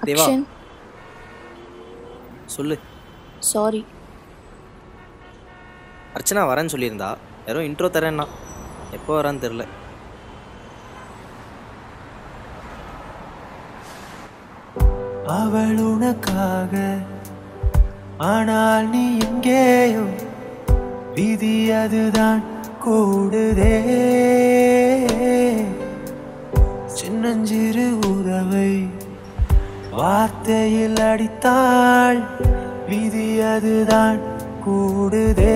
தேவா action சொல்லு sorry Archana வரேன்னு சொல்லியிருந்தா யாரோ இன்ட்ரோ தரேன்னா எப்போ வரான்னு தெரில அவள் உனக்காக ஆனால் நீ எங்கேயோ விதி அதுதான் கூடுதே சின்னஞ்சிறு உறவை வார்த்தையில் அடித்தாள் விதி அதுதான் கூடுதே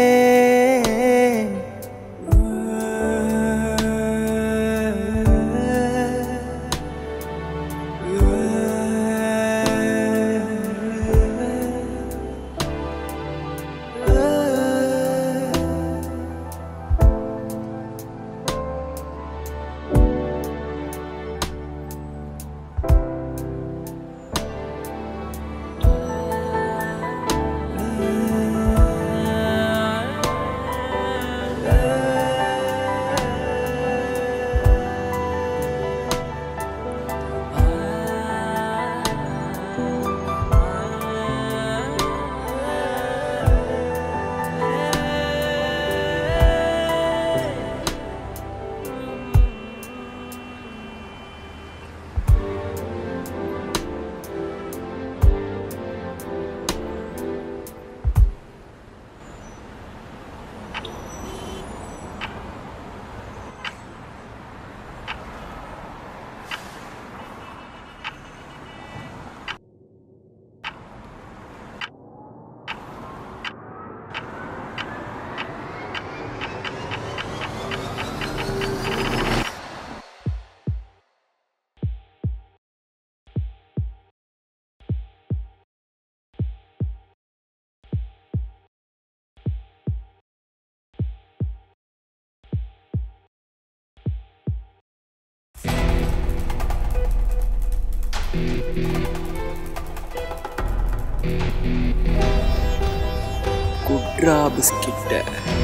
குட்ரா பிஸ்கிட்ட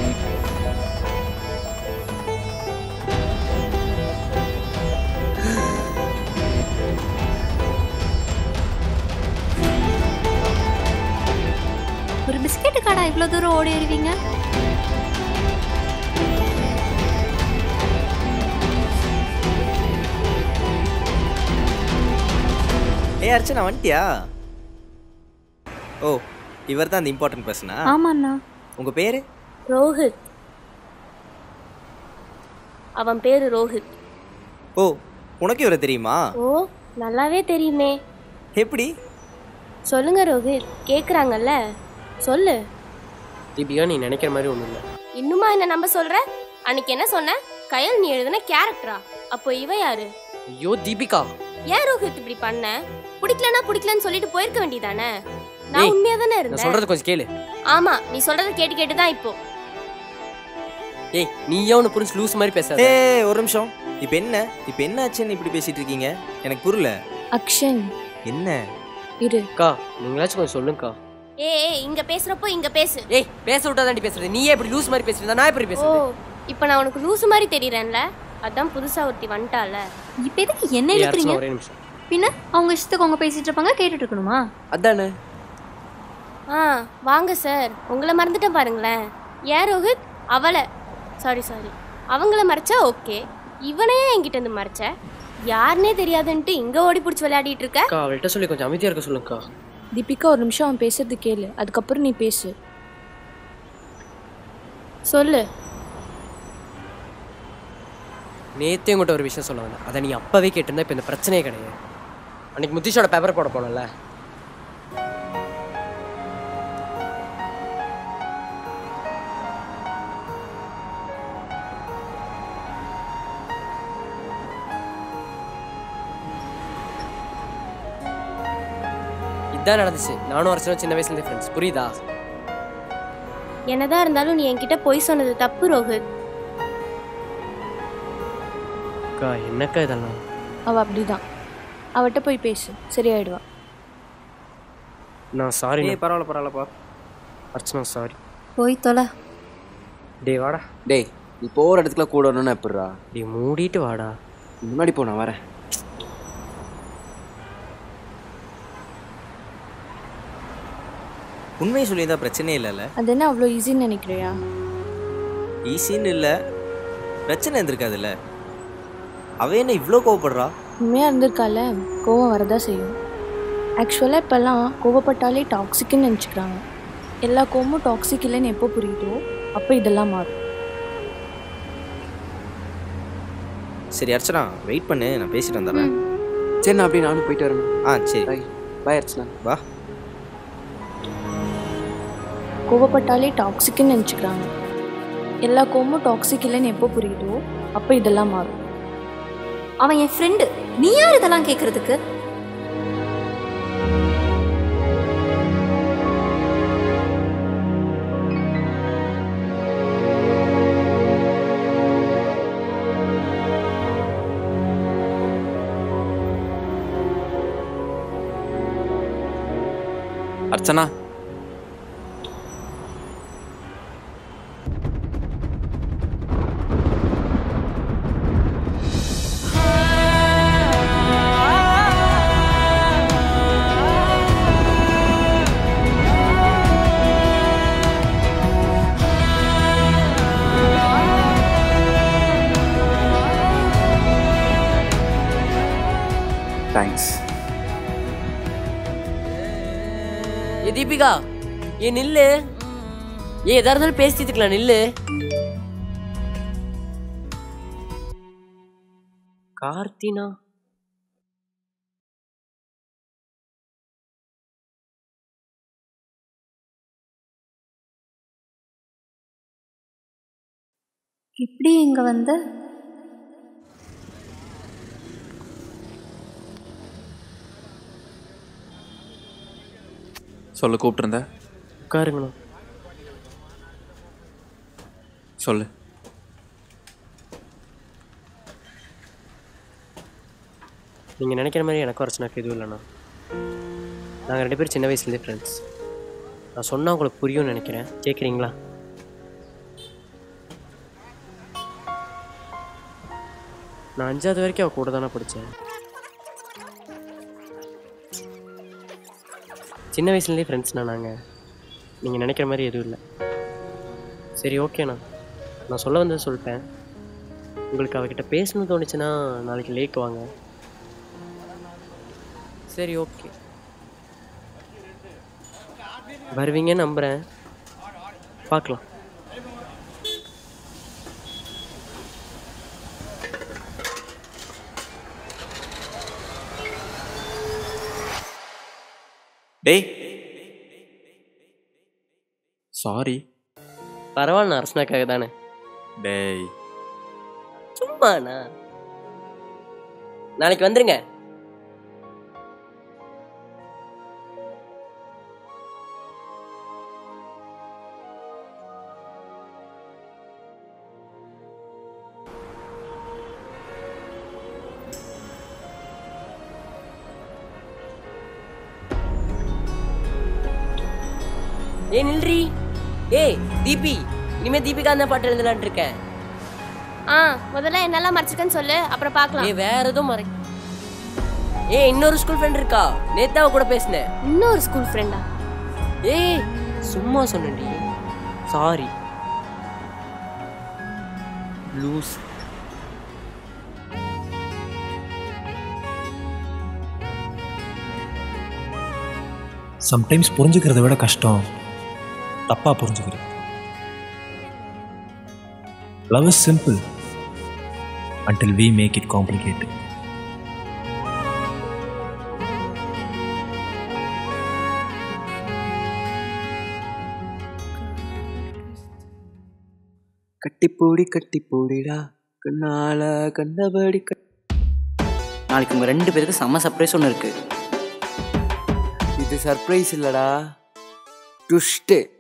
ஒரு பிஸ்கெட்டுக்காடா இவ்வளோ தூரம் ஓடி வருவீங்க ஏ அர்ச்சனா வந்துட்டியா ஓ இவர் தான் அந்த இம்பார்ட்டன்ட் பர்சனா ஆமாண்ணா உங்கள் பேர் ரோஹித் அவன் பேரு ரோஹித் ஓ உனக்கு இவரை தெரியுமா ஓ நல்லாவே தெரியுமே எப்படி சொல்லுங்க ரோஹித் கேக்குறாங்கல்ல சொல்லு தீபிகா நீ நினைக்கிற மாதிரி ஒன்றும் இல்லை இன்னுமா என்ன நம்ப சொல்ற அன்னைக்கு என்ன சொன்ன கயல் நீ எழுதுன கேரக்டரா அப்போ இவ யாரு ஐயோ தீபிகா ஏன் ரோஹித் இப்படி பண்ண பிடிக்கலனா பிடிக்கலன்னு சொல்லிட்டு போயிருக்க வேண்டியதானே நான் ஏய், உண்மையா தானே நான் இருந்தேன் சொல்றது கொஞ்சம் கேளு ஆமா நீ சொல்றத கேட்டு கேட்டு தான் இப்போ ஏய் நீயே ஒன்று புரிஞ்சு லூஸ் மாதிரி பேசாத ஏ ஒரு நிமிஷம் இப்போ என்ன இப்போ என்ன ஆச்சுன்னு இப்படி பேசிட்டு இருக்கீங்க எனக்கு புரியல அக்ஷன் என்ன இரு அக்கா நீங்களாச்சும் கொஞ்சம் சொல்லுங்கக்கா ஏய் ஏய் இங்க பேசுறப்போ இங்க பேசு ஏய் பேச விட்டா தாண்டி பேசுறது நீயே இப்படி லூஸ் மாதிரி பேசுறதா நான் எப்படி ஓ பேசுறது இப்போ நான் உனக்கு லூசு மாதிரி தெரியறேன்ல அதான் புதுசா ஒருத்தி வந்துட்டால இப்போ எதுக்கு என்ன ஏய், இழுக்கிறீங்க அர்ச்சனா, ஒரே நிமிஷம் பின்ன அவங்க இஷ்டத்துக்கு அவங்க பேசிட்டு இருப்பாங்க கேட்டுட்டு இருக்கணுமா அதானே ஆ வாங்க சார் உங்களை மறந்துட்டேன் பாருங்களேன் ஏன் ரோஹித் அவளை சாரி சாரி அவங்கள மறைச்சா ஓகே இவனையே என்கிட்ட இருந்து மறைச்ச யாருனே தெரியாதுன்ட்டு இங்க ஓடி பிடிச்சி விளையாடிட்டு இருக்க அக்கா அவள்கிட்ட சொல்லி கொஞ்சம் அமைதியா இருக்க சொல்லுங்கக்கா தீபிகா ஒரு நிமிஷம் அவன் பேசுறது கேளு அதுக்கப்புறம் நீ பேசு சொல்லு நேத்தே உங்கள்கிட்ட ஒரு விஷயம் சொல்ல வந்தேன் அதை நீ அப்பவே கேட்டிருந்தா இப்போ இந்த பிரச்சனையே கிடையாது அன்னைக்கு முத்திஷோட பேப்பர் போட போனல இதான் நடந்துச்சு நானும் அரசனும் சின்ன வயசுல ஃப்ரெண்ட்ஸ் புரியுதா என்னதான் இருந்தாலும் நீ என்கிட்ட பொய் சொன்னது தப்பு ரோஹித் அக்கா என்னக்கா இதெல்லாம் அவ அப்படிதான் அவட்ட போய் பேசு சரியாயிடுவா நான் சாரி ஏய் பரவாயில்ல பரவாயில்லப்பா அர்ச்சனா சாரி போய் தொலை டேய் வாடா டேய் நீ போகிற இடத்துல கூட வரணும்னா எப்படிரா டேய் மூடிட்டு வாடா முன்னாடி போ நான் வரேன் உண்மையை சொல்லியிருந்தா பிரச்சனையே இல்லைல்ல அது என்ன அவ்வளோ ஈஸின்னு நினைக்கிறியா ஈஸின்னு இல்லை பிரச்சனை இருந்திருக்காதுல்ல அவ என்ன இவ்வளோ கோவப்படுறா உண்மையாக இருந்திருக்கால கோவம் வரதா செய்யும் ஆக்சுவலாக இப்போல்லாம் கோவப்பட்டாலே டாக்ஸிக்குன்னு நினச்சிக்கிறாங்க எல்லா கோவமும் டாக்ஸிக் இல்லைன்னு எப்போ புரியுதோ அப்போ இதெல்லாம் மாறும் சரி அர்ச்சனா வெயிட் பண்ணு நான் பேசிட்டு வந்துடுறேன் சரி நான் அப்படியே நானும் போயிட்டு வரேன் ஆ சரி பாய் பாய் அர்ச்சனா வா கோவப்பட்டாலே டாக்ஸிக்குன்னு நினச்சிக்கிறாங்க எல்லா கோவமும் டாக்ஸிக் இல்லைன்னு எப்போ புரியுதோ அப்போ இதெல்லாம் மாறும் அவன் என் ஃப்ரெண்டு நீ யார் இதெல்லாம் கேட்கறதுக்கு அர்ச்சனா தேங்க்ஸ் ஏ தீபிகா ஏ நில்லு ஏ எதா இருந்தாலும் பேசிட்டுக்கலாம் நில்லு கார்த்தினா எப்படி இங்க வந்த சொல்ல கூப்பிட்டுருந்த உட்காருங்கண்ணா சொல்லு நீங்கள் நினைக்கிற மாதிரி எனக்கு பிரச்சனைக்கு எதுவும் இல்லைண்ணா நாங்கள் ரெண்டு பேரும் சின்ன வயசுலேருந்தே ஃப்ரெண்ட்ஸ் நான் சொன்னால் உங்களுக்கு புரியும்னு நினைக்கிறேன் கேட்குறீங்களா நான் அஞ்சாவது வரைக்கும் அவள் கூட தானே படித்தேன் சின்ன வயசுலேருந்தே ஃப்ரெண்ட்ஸ்ண்ணா நாங்கள் நீங்கள் நினைக்கிற மாதிரி எதுவும் இல்லை சரி ஓகேண்ணா நான் சொல்ல வந்ததை சொல்லிட்டேன் உங்களுக்கு அவகிட்ட பேசணும்னு தோணுச்சுன்னா நாளைக்கு லேக் வாங்க சரி ஓகே வருவீங்கன்னு நம்புகிறேன் பார்க்கலாம் டேய் சாரி பரவாயில்ல அரசனாக்காக தானே டேய் சும்மாண்ணா நாளைக்கு வந்துருங்க ஏய் நில்றி ஏய் தீபி இனிமே தீபிகா தான் பாட்டு எழுதலான் இருக்கேன் ஆ முதல்ல என்னெல்லாம் மறைச்சிக்கன்னு சொல்லு அப்புறம் பார்க்கலாம் ஏய் வேற எதுவும் மறை ஏய் இன்னொரு ஸ்கூல் ஃப்ரெண்ட் இருக்கா நேத்து அவ கூட பேசினேன் இன்னொரு ஸ்கூல் ஃப்ரெண்டா ஏய் சும்மா சொன்னேன்டி சாரி லூஸ் சம்டைம்ஸ் புரிஞ்சுக்கிறத விட கஷ்டம் தப்பாக புரிஞ்சுக்கிறது love is simple until we make it complicated கட்டிப்பூடி கட்டிப்பூடிடா கண்ணால கண்டபடி கட் நாளைக்கு உங்கள் ரெண்டு பேருக்கு செம்ம சர்ப்ரைஸ் ஒன்று இருக்குது இது சர்ப்ரைஸ் இல்லடா ட்விஸ்ட்டு